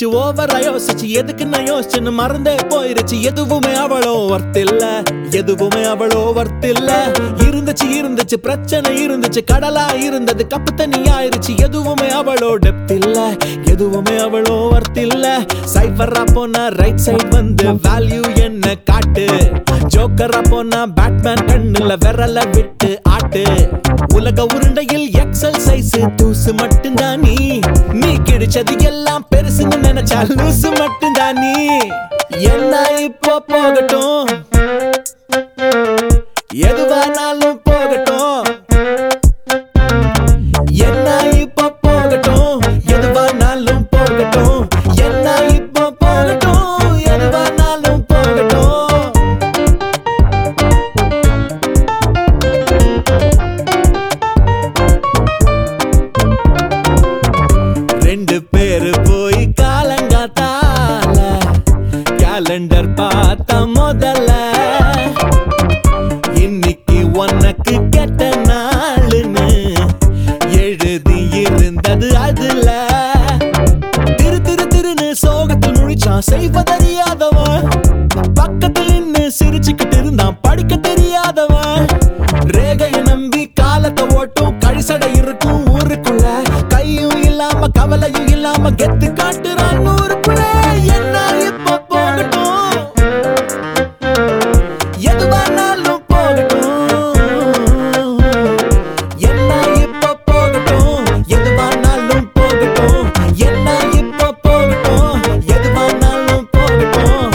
யோசிச்சு ஓவரா யோசிச்சு எதுக்கு நான் யோசிச்சுன்னு மறந்தே போயிருச்சு எதுவுமே அவளோ ஒர்த் இல்ல எதுவுமே அவளோ ஒர்த் இல்ல இருந்துச்சு இருந்துச்சு பிரச்சனை இருந்துச்சு கடலா இருந்தது கப்பு தண்ணி ஆயிருச்சு எதுவுமே அவளோ டெப்த் இல்ல எதுவுமே அவளோ ஒர்த் இல்ல சைஃபரா போனா ரைட் சைடு வந்து வேல்யூ என்ன காட்டு ஜோக்கரா போனா பேட்மேன் கண்ணுல விரல விட்டு ஆட்டு உலக உருண்டையில் எக்ஸல் சைஸ் தூசு மட்டும்தான் நீ நீ கிடைச்சது எல்லாம் பெருசுன்னு நினைச்சா லூசு மட்டும்தான் நீ என்ன இப்போ போகட்டும் எதுவானாலும் போகட்டும் என்ன இப்போ போகட்டும் எதுவானாலும் போகட்டும் என்ன இப்போ போகட்டும் எதுவானாலும் போகட்டும் ரெண்டு பேரு போய் காலங்காத்தால கேலண்டர் பார்த்த முதல்ல இன்னைக்கு உனக்கு கெட்ட நாளுன்னு எழுதி இருந்தது அதுல திரு திரு திருன்னு சோகத்தில் முழிச்சான் செய்வதறியாதவன் பக்கத்தில் நின்னு சிரிச்சுக்கிட்டு இருந்தான் படிக்க தெரியாதவன் ரேகைய நம்பி காலத்தை ஓட்டும் கழிசடை இருக்கும் ஊருக்குள்ள கையும் இல்லாம கவலையும் இல்லாம கெத்து காட்டுறான் ஊருக்குள்ள என்ன இப்ப போகட்டும் எதுவானாலும் போகட்டும் என்ன இப்ப போகட்டும் எதுவானாலும் போகட்டும் என்ன இப்ப போகட்டும் எதுவானாலும் போகட்டும்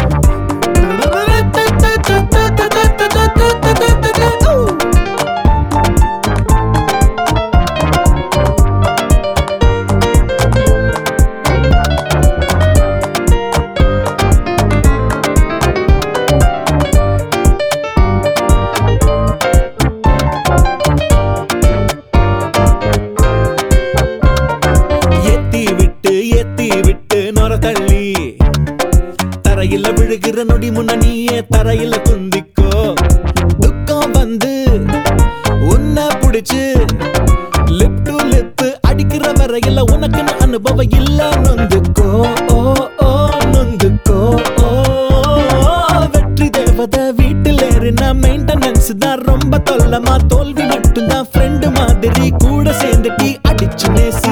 ஏத்தி விட்டு ஏத்தி விட்டு நொர தள்ளி தரையில விழுகிற நொடி முன்ன நீயே தரையில குந்திக்கோ துக்கம் வந்து உன்னை புடிச்சு லிப் டு லிப் அடிக்கிற வரையில உனக்குன்னு அனுபவம் இல்ல நொந்துக்கோ ஓ ஓ நொந்துக்கோ ஓ வெற்றி தேவதை வீட்டில் ஏறினா மெயின்டெனன்ஸ் தான் ரொம்ப தொல்லமா தோல்வி மட்டும்தான் ஃப்ரெண்டு மாதிரி கூட சேர்ந்து டீ அடிச்சு நேசி